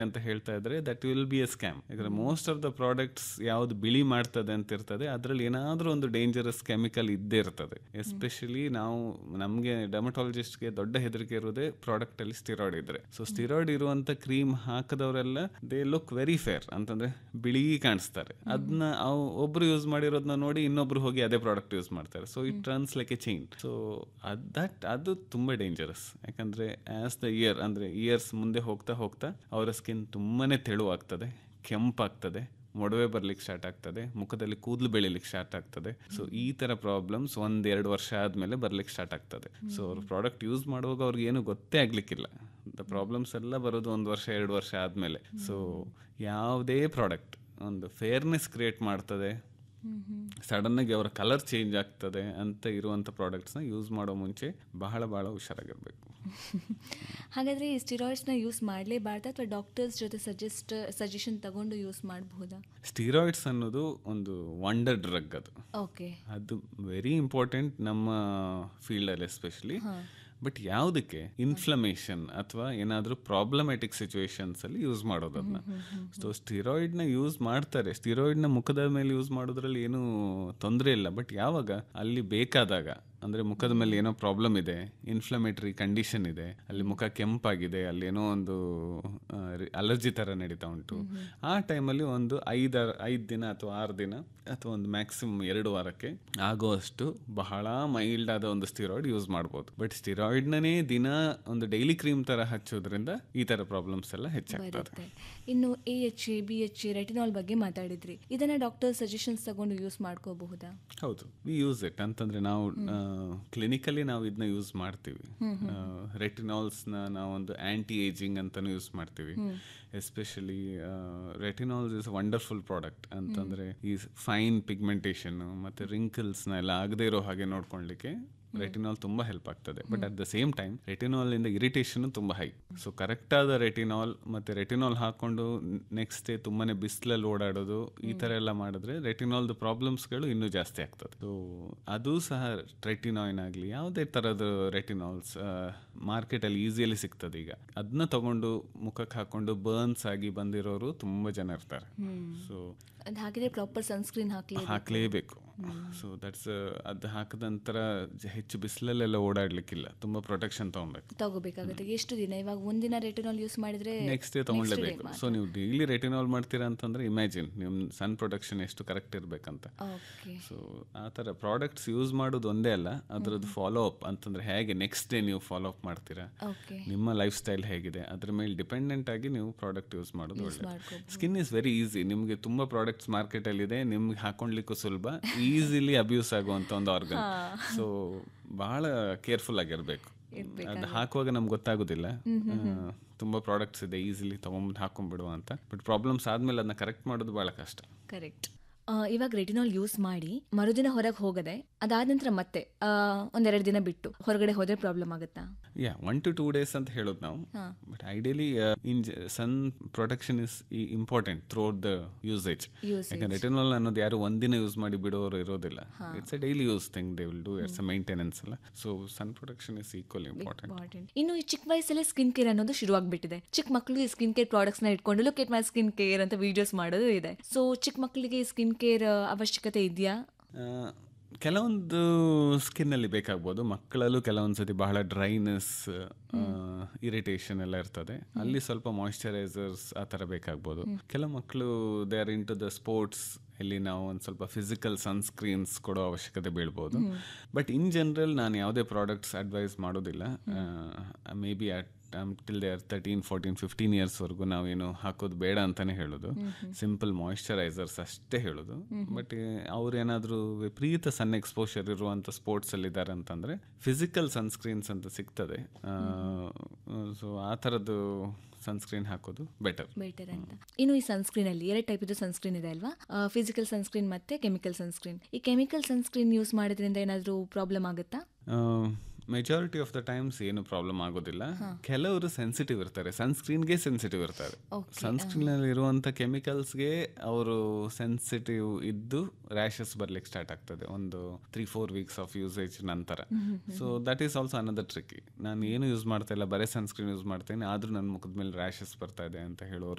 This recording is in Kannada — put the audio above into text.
ಅಂತ ಹೇಳ್ತಾ ಇದ್ರೆ that will be a scam ಯಾಕಂದ್ರೆ ಮೋಸ್ಟ್ ಆಫ್ ದ ಪ್ರಾಡಕ್ಟ್ಸ್ ಯಾವ್ದು ಬಿಳಿ ಮಾಡ್ತದೆ ಅಂತ ಇರ್ತದೆ ಅದ್ರಲ್ಲಿ ಏನಾದ್ರೂ ಒಂದು ಡೇಂಜರಸ್ ಕೆಮಿಕಲ್ ಇದ್ದೇ ಇರ್ತದೆ ಎಸ್ಪೆಷಲಿ ನಾವು ನಮಗೆ ಡರ್ಮಟಾಲಜಿಸ್ಟ್ಗೆ ದೊಡ್ಡ ಹೆದರಿಕೆ ಇರೋದೇ ಪ್ರಾಡಕ್ಟ್ ಅಲ್ಲಿ ಸ್ಟಿರಾಯ್ಡ್ ಇದ್ರೆ ಸೊ ಸ್ಟಿರಾಯ್ಡ್ ಇರುವಂತ ಕ್ರೀಮ್ ಹಾಕದವರೆಲ್ಲ ದೇ ಲುಕ್ ವೆರಿ ಫೇರ್ ಅಂತಂದ್ರೆ ಬಿಳಿ ಕಾಣಿಸ್ತಾರೆ ಅದನ್ನ ಒಬ್ರು ಯೂಸ್ ಮಾಡಿರೋದನ್ನ ನೋಡಿ ಇನ್ನೊಬ್ರು ಹೋಗಿ ಅದೇ ಪ್ರಾಡಕ್ಟ್ ಯೂಸ್ ಮಾಡ್ತಾರೆ so it turns like a chain so that ಅದು ತುಂಬಾ ಡೇಂಜರಸ್ ಯಾಕಂದ್ರೆ ಆಸ್ ದ ಇಯರ್ ಅಂದ್ರೆ ಇಯರ್ಸ್ ಮುಂದೆ ಹೋಗ್ತಾ ಹೋಗ್ತಾ ಅವರ ಸ್ಕಿನ್ ತುಂಬಾನೇ ತೆಳುವಾಗ್ತದೆ ಕೆಂಪಾಗ್ತದೆ ಮೊಡವೆ ಬರ್ಲಿಕ್ಕೆ ಸ್ಟಾರ್ಟ್ ಆಗ್ತದೆ ಮುಖದಲ್ಲಿ ಕೂದಲು ಬೆಳಿಲಿಕ್ಕೆ ಸ್ಟಾರ್ಟ್ ಆಗ್ತದೆ ಸೊ ಈ ತರ ಪ್ರಾಬ್ಲಮ್ಸ್ ಒಂದ್ ಎರಡು ವರ್ಷ ಆದ್ಮೇಲೆ ಬರ್ಲಿಕ್ಕೆ ಸ್ಟಾರ್ಟ್ ಆಗ್ತದೆ ಸೊ ಅವ್ರ ಪ್ರಾಡಕ್ಟ್ ಯೂಸ್ ಮಾಡುವಾಗ ಅವ್ರಿಗೆ ಏನು ಗೊತ್ತೇ ಆಗ್ಲಿಕ್ಕಿಲ್ಲ ದ ಪ್ರಾಬ್ಲಮ್ಸ್ ಎಲ್ಲ ಬರೋದು ಒಂದು ವರ್ಷ ಎರಡು ವರ್ಷ ಆದ್ಮೇಲೆ ಸೊ ಯಾವುದೇ ಪ್ರಾಡಕ್ಟ್ ಒಂದು ಫೇರ್ನೆಸ್ ಕ್ರಿಯೇಟ್ ಮಾಡ್ತದೆ ಸಡನ್ ಆಗಿ ಅವರ ಕಲರ್ ಚೇಂಜ್ ಆಗ್ತದೆ ಅಂತ ಇರುವಂತ ಪ್ರಾಡಕ್ಟ್ಸ್ನ ಯೂಸ್ ಮಾಡೋ ಮುಂಚೆ ಬಹಳ ಬಹಳ ಹುಷಾರಾಗಿರ್ಬೇಕು ಹಾಗಾದ್ರೆ ಈ ಸ್ಟಿರಾಯ್ಡ್ಸ್ನ ಯೂಸ್ ಮಾಡಲೇಬಾರ್ದು ಅಥವಾ ಡಾಕ್ಟರ್ಸ್ ಜೊತೆ ಸಜೆಸ್ಟ್ ಸಜೆಷನ್ ತಗೊಂಡು ಯೂಸ್ ಮಾಡಬಹುದಾ ಸ್ಟೀರಾಯ್ಡ್ಸ್ ಅನ್ನೋದು ಒಂದು ವಂಡರ್ ಡ್ರಗ್ ಅದು ಓಕೆ ಅದು ವೆರಿ ಇಂಪಾರ್ಟೆಂಟ್ ನಮ್ಮ ಫೀಲ್ಡಲ್ಲಿ ಎಸ್ಪೆಷಲಿ ಬಟ್ ಯಾವುದಕ್ಕೆ ಇನ್ಫ್ಲಮೇಷನ್ ಅಥವಾ ಏನಾದರೂ ಪ್ರಾಬ್ಲಮ್ಯಾಟಿಕ್ ಸಿಚುವೇಶನ್ಸ್ ಅಲ್ಲಿ ಯೂಸ್ ಮಾಡೋದು ಅದನ್ನ ಸೊ ಸ್ಟಿರಾಯ್ಡ್ನ ಯೂಸ್ ಮಾಡ್ತಾರೆ ಸ್ಟಿರಾಯ್ಡ್ನ ಮುಖದ ಮೇಲೆ ಯೂಸ್ ಮಾಡೋದ್ರಲ್ಲಿ ಏನು ತೊಂದರೆ ಇಲ್ಲ ಬಟ್ ಯಾವಾಗ ಅಲ್ಲಿ ಬೇಕಾದಾಗ ಅಂದ್ರೆ ಮುಖದ ಮೇಲೆ ಏನೋ ಪ್ರಾಬ್ಲಮ್ ಇದೆ ಇನ್ಫ್ಲಮೇಟರಿ ಕಂಡೀಷನ್ ಇದೆ ಅಲ್ಲಿ ಮುಖ ಕೆಂಪಾಗಿದೆ ಅಲ್ಲಿ ಏನೋ ಒಂದು ಅಲರ್ಜಿ ತರ ನಡೀತಾ ಉಂಟು ಆ ಟೈಮಲ್ಲಿ ಒಂದು ಐದ ಐದು ದಿನ ಅಥವಾ ಆರು ದಿನ ಅಥವಾ ಒಂದು ಮ್ಯಾಕ್ಸಿಮಮ್ ಎರಡು ವಾರಕ್ಕೆ ಆಗುವಷ್ಟು ಬಹಳ ಮೈಲ್ಡ್ ಆದ ಒಂದು ಸ್ಟಿರಾಯ್ಡ್ ಯೂಸ್ ಮಾಡ್ಬೋದು ಬಟ್ ಸ್ಟಿರಾಯ್ಡ್ನೇ ದಿನ ಒಂದು ಡೈಲಿ ಕ್ರೀಮ್ ತರ ಹಚ್ಚೋದ್ರಿಂದ ಈ ತರ ಪ್ರಾಬ್ಲಮ್ಸ್ ಎಲ್ಲ ಹೆಚ್ಚಾಗ್ತದೆ ಬರುತ್ತೆ ಇನ್ನು A H A B H A retinol ಬಗ್ಗೆ ಮಾತಾಡಿದ್ರಿ ಇದನ್ನ ಡಾಕ್ಟರ್ ಸಜೆಷನ್ಸ್ ತಗೊಂಡು ಯೂಸ್ ಮಾಡ್ಕೋಬಹುದಾ ಹೌದು ವಿ ಯೂಸ್ ಇಟ್ ಅಂತಂದ್ರೆ ನಾವು ಕ್ಲಿನಿಕಲಿ ನಾವು ಇದನ್ನ ಯೂಸ್ ಮಾಡ್ತೀವಿ ರೆಟಿನಾಲ್ಸ್ನ ನಾವೊಂದು ಆಂಟಿ ಏಜಿಂಗ್ ಅಂತಾನು ಯೂಸ್ ಮಾಡ್ತೀವಿ especially retinols is wonderful product ಅಂತಂದ್ರೆ ಈ ಫೈನ್ ಪಿಗ್ಮೆಂಟೇಷನ್ ಮತ್ತೆ ರಿಂಕಲ್ಸ್ನ ಎಲ್ಲ ಆಗದೆ ಇರೋ ಹಾಗೆ ನೋಡ್ಕೊಳ್ಲಿಕ್ಕೆ ರೆಟಿನಾಲ್ ತುಂಬಾ ಹೆಲ್ಪ್ ಆಗ್ತದೆ but at the same time retinol ಇಂದ ಇರಿಟೇಷನ್ ತುಂಬಾ ಹೈ ಸೊ ಕರೆಕ್ಟ್ ಆದ ರೆಟಿನಾಲ್ ಮತ್ತೆ ರೆಟಿನಾಲ್ ಹಾಕೊಂಡು ನೆಕ್ಸ್ಟ್ ಡೇ ತುಂಬಾನೇ ಬಿಸಿಲಲ್ಲಿ ಓಡಾಡೋದು ಈ ತರ ಎಲ್ಲ ಮಾಡಿದ್ರೆ ರೆಟಿನಾಲ್ದು ಪ್ರಾಬ್ಲಮ್ಸ್ಗಳು ಇನ್ನೂ ಜಾಸ್ತಿ ಆಗ್ತದೆ ಸೊ ಅದು ಸಹ ರೆಟಿನಾಯಿನ್ ಆಗಲಿ ಯಾವುದೇ ತರದ ರೆಟಿನಾಲ್ಸ್ ಮಾರ್ಕೆಟ್ ಅಲ್ಲಿ ಈಸಿಯಲ್ಲಿ ಸಿಗ್ತದೆ ಈಗ ಅದನ್ನ ತಗೊಂಡು ಮುಖಕ್ಕೆ ಹಾಕೊಂಡು ಬರ್ನ್ಸ್ ಆಗಿ ಬಂದಿರೋರು ತುಂಬಾ ಜನ ಇರ್ತಾರೆ ಸೊ ಅದು ಹಾಕಿದ್ರೆ ಪ್ರಾಪರ್ ಸನ್ಸ್ಕ್ರೀನ್ ಹಾಕ್ಲಿ ಹಾಕ್ಲೇಬೇಕು ಸೊ ದಟ್ಸ್ ಅದು ಹಾಕಿದ ನಂತರ ಜ- ಹೆಚ್ಚು ಬಿಸಿಲಲ್ಲೆಲ್ಲ ಓಡಾಡ್ಲಿಕ್ಕಿಲ್ಲ ತುಂಬಾ ಪ್ರೊಟೆಕ್ಷನ್ ತಗೊಬೇಕು ತಗೋಬೇಕಾಗುತ್ತೆ ಎಷ್ಟು ದಿನ ಇವಾಗ ಒಂದಿನ ರೆಟಿನಾಲ್ ಯೂಸ್ ಮಾಡಿದ್ರೆ ನೆಕ್ಸ್ಟ್ ಡೇ ತಗೊಳ್ಲೇಬೇಕು ಸೊ ನೀವು ಡೈಲಿ ರೆಟಿನಾಲ್ ಮಾಡ್ತೀರಾ ಅಂತಂದ್ರೆ ಇಮ್ಯಾಜಿನ್ ನಿಮ್ ಸನ್ ಪ್ರೊಟೆಕ್ಷನ್ ಎಷ್ಟು ಕರೆಕ್ಟ್ ಇರ್ಬೇಕಂತ ಓಕೆ ಸೊ ಆ ಥರ ಪ್ರಾಡಕ್ಟ್ಸ್ ಯೂಸ್ ಮಾಡೋದು ಒಂದೇ ಅಲ್ಲ ಅದರದ್ದು ಫಾಲೋ ಅಪ್ ಅಂತಂದ್ರೆ ಹೇಗೆ ನೆಕ್ಸ್ಟ್ ಡೇ ನೀವು ಫಾಲೋ ಅಪ್ ಮಾಡ್ತೀರಾ ಓಕೆ ನಿಮ್ಮ ಲೈಫ್ ಸ್ಟೈಲ್ ಹೇಗಿದೆ ಅದ್ರ ಮೇಲೆ ಡಿಪೆಂಡೆಂಟ್ ಆಗಿ ನೀವು ಪ್ರಾಡಕ್ಟ್ ಯೂಸ್ ಮಾಡೋದು ಒಳ್ಳೆ ಮಾಡ್ಕೋಬಹುದು. ಸ್ಕಿನ್ ಇಸ್ ವೆರಿ ಈಸಿ ನಿಮಗೆ ತುಂಬಾ ಪ್ರಾಡಕ್ಟ್ಸ್ ಮಾರ್ಕೆಟ್ ಅಲ್ಲಿ ಇದೆ ನಿಮ್ಗೆ ಹಾಕೊಂಡ್ಲಿಕ್ಕೂ ಸುಲಭ ಈಸಿಲಿ ಅಬ್ಯೂಸ್ ಆಗುವಂತ ಒಂದು ಆರ್ಗನ್ ಸೊ ಬಹಳ ಕೇರ್ಫುಲ್ ಆಗಿರ್ಬೇಕು ಅದು ಹಾಕುವಾಗ ನಮ್ಗೆ ಗೊತ್ತಾಗೋದಿಲ್ಲ ಆ, ತುಂಬಾ ಪ್ರಾಡಕ್ಟ್ಸ್ ಇದೆ ಈಸಿಲಿ ತಗೊಂಡ್ಬಂದು ಹಾಕೊಂಡ್ಬಿಡುವ ಅಂತ ಬಟ್ ಪ್ರಾಬ್ಲಮ್ಸ್ ಆದ್ಮೇಲೆ ಅದನ್ನ ಕರೆಕ್ಟ್ ಮಾಡೋದು ಬಹಳ ಕಷ್ಟ ಕರೆಕ್ಟ್ ಇವಾಗ ರೆಟಿನಾಲ್ ಯೂಸ್ ಮಾಡಿ ಮರುದಿನ ಹೊರಗೆ ಹೋಗದೆ ಅದಾದ ನಂತರ ಮತ್ತೆ ಆ, ಒಂದೆರಡು ದಿನ ಬಿಟ್ಟು ಹೊರಗಡೆ ಹೋದ್ರೆ ಪ್ರಾಬ್ಲಮ್ ಆಗುತ್ತಾ yeah one to two days ಅಂತ ಹೇಳೋದು ನಾವು but ideally in sun protection is important through the usage Usage. ಯಾಕಂದ್ರೆ ರೆಟಿನಾಲ್ ಅನ್ನೋದು ಯಾರು ಒಂದಿನ ಯೂಸ್ ಮಾಡಿ ಬಿಡೋರು ಇರೋದಿಲ್ಲ it's a daily use thing they will do it's a maintenance ಅಲ್ಲ so sun protection is equal important important ಇನ್ನು ಈ ಚಿಕ್ಕ ವಯಸ್ಸಲ್ಲೇ ಸ್ಕಿನ್ ಕೇರ್ ಅನ್ನೋದು ಶುರುವಾಗ್ಬಿಟ್ಟಿದೆ ಚಿಕ್ಕ ಮಕ್ಕಳು ಈ ಸ್ಕಿನ್ ಕೇರ್ ಪ್ರಾಡಕ್ಟ್ಸ್ ನ ಇಟ್ಕೊಂಡು look at my skin care ಅಂತ ವಿಡಿಯೋಸ್ ಮಾಡೋದು ಇದೆ ಸೊ ಚಿಕ್ಕ ಮಕ್ಕಳಿಗೆ ಸ್ಕಿನ್ ಕೇರ್ ಅವಶ್ಯಕತೆ ಇದೆಯಾ ಕೆಲವೊಂದು ಸ್ಕಿನ್ ಅಲ್ಲಿ ಬೇಕಾಗ್ಬೋದು ಮಕ್ಕಳಲ್ಲೂ ಕೆಲವೊಂದು ಸತಿ ಬಹಳ ಡ್ರೈನೆಸ್ ಇರಿಟೇಷನ್ ಎಲ್ಲ ಇರ್ತದೆ ಅಲ್ಲಿ ಸ್ವಲ್ಪ ಮಾಯಿಶ್ಚರೈಸರ್ಸ್ ಆ ಥರ ಬೇಕಾಗ್ಬೋದು ಕೆಲವು ಮಕ್ಕಳು ದೇ ಆರ್ ಇನ್ ಟು ದ ಸ್ಪೋರ್ಟ್ಸ್ ಇಲ್ಲಿ ನಾವು ಒಂದು ಸ್ವಲ್ಪ ಫಿಸಿಕಲ್ ಸನ್ಸ್ಕ್ರೀನ್ಸ್ ಕೊಡೋ ಅವಶ್ಯಕತೆ ಬೀಳ್ಬೋದು ಬಟ್ ಇನ್ ಜನರಲ್ ನಾನು ಯಾವುದೇ ಪ್ರಾಡಕ್ಟ್ಸ್ ಅಡ್ವೈಸ್ ಮಾಡೋದಿಲ್ಲ maybe at till they are thirteen fourteen fifteen ಇಯರ್ಸ್ವರೆಗೂ ನಾವೇನು ಹಾಕೋದು ಬೇಡ ಅಂತಾನೆ ಹೇಳೋದು ಸಿಂಪಲ್ ಮಾಯಿಶ್ಚರೈಸರ್ಸ್ ಅಷ್ಟೇ ಹೇಳೋದು ಬಟ್ ಅವ್ರೇನಾದರೂ ವಿಪರೀತ ಸನ್ ಎಕ್ಸ್ಪೋಷರ್ ಇರುವಂಥ ಸ್ಪೋರ್ಟ್ಸಲ್ಲಿ ಇದ್ದಾರೆ ಅಂತಂದರೆ ಫಿಸಿಕಲ್ ಸನ್ಸ್ಕ್ರೀನ್ಸ್ ಅಂತ ಸಿಗ್ತದೆ ಸೊ ಆ ಥರದ್ದು ಸನ್ಸ್ಕ್ರೀನ್ ಹಾಕೋದು ಬೆಟರ್ ಬೆಟರ್ ಅಂತ ಇನ್ನು ಈ ಸನ್ಸ್ಕ್ರೀನ್ ಅಲ್ಲಿ ಎರಡು ಟೈಪ್ ಇದು ಸನ್ಸ್ಕ್ರೀನ್ ಇದೆ ಅಲ್ವಾ ಫಿಸಿಕಲ್ ಸನ್ಸ್ಕ್ರೀನ್ ಮತ್ತೆ ಕೆಮಿಕಲ್ ಸನ್ಸ್ಕ್ರೀನ್ ಈ ಕೆಮಿಕಲ್ ಸನ್ಸ್ಕ್ರೀನ್ ಯೂಸ್ ಮಾಡೋದ್ರಿಂದ ಏನಾದರೂ ಪ್ರಾಬ್ಲಮ್ ಆಗುತ್ತಾ ಮೆಜಾರಿಟಿ ಆಫ್ ದ ಟೈಮ್ಸ್ ಏನು ಪ್ರಾಬ್ಲಮ್ ಆಗೋದಿಲ್ಲ ಕೆಲವರು ಸೆನ್ಸಿಟಿವ್ ಇರ್ತಾರೆ ಸನ್ಸ್ಕ್ರೀನ್ಗೆ ಸೆನ್ಸಿಟಿವ್ ಇರ್ತಾರೆ ಸನ್ಸ್ಕ್ರೀನ್ ಅಲ್ಲಿ ಇರುವಂತ ಕೆಮಿಕಲ್ಸ್ಗೆ ಅವರು ಸೆನ್ಸಿಟಿವ್ ಇದ್ದು ರ್ಯಾಷಸ್ ಬರ್ಲಿಕ್ಕೆ ಸ್ಟಾರ್ಟ್ ಆಗ್ತದೆ ಒಂದು three four weeks of usage ನಂತರ so that is also another tricky ನಾನು ಏನು ಯೂಸ್ ಮಾಡ್ತಾ ಇಲ್ಲ ಬರೀ ಸನ್ಸ್ಕ್ರೀನ್ ಯೂಸ್ ಮಾಡ್ತೇನೆ ಆದ್ರೂ ನನ್ನ ಮುಖದ ಮೇಲೆ ರ್ಯಾಷಸ್ ಬರ್ತಾ ಇದೆ ಅಂತ ಹೇಳೋರು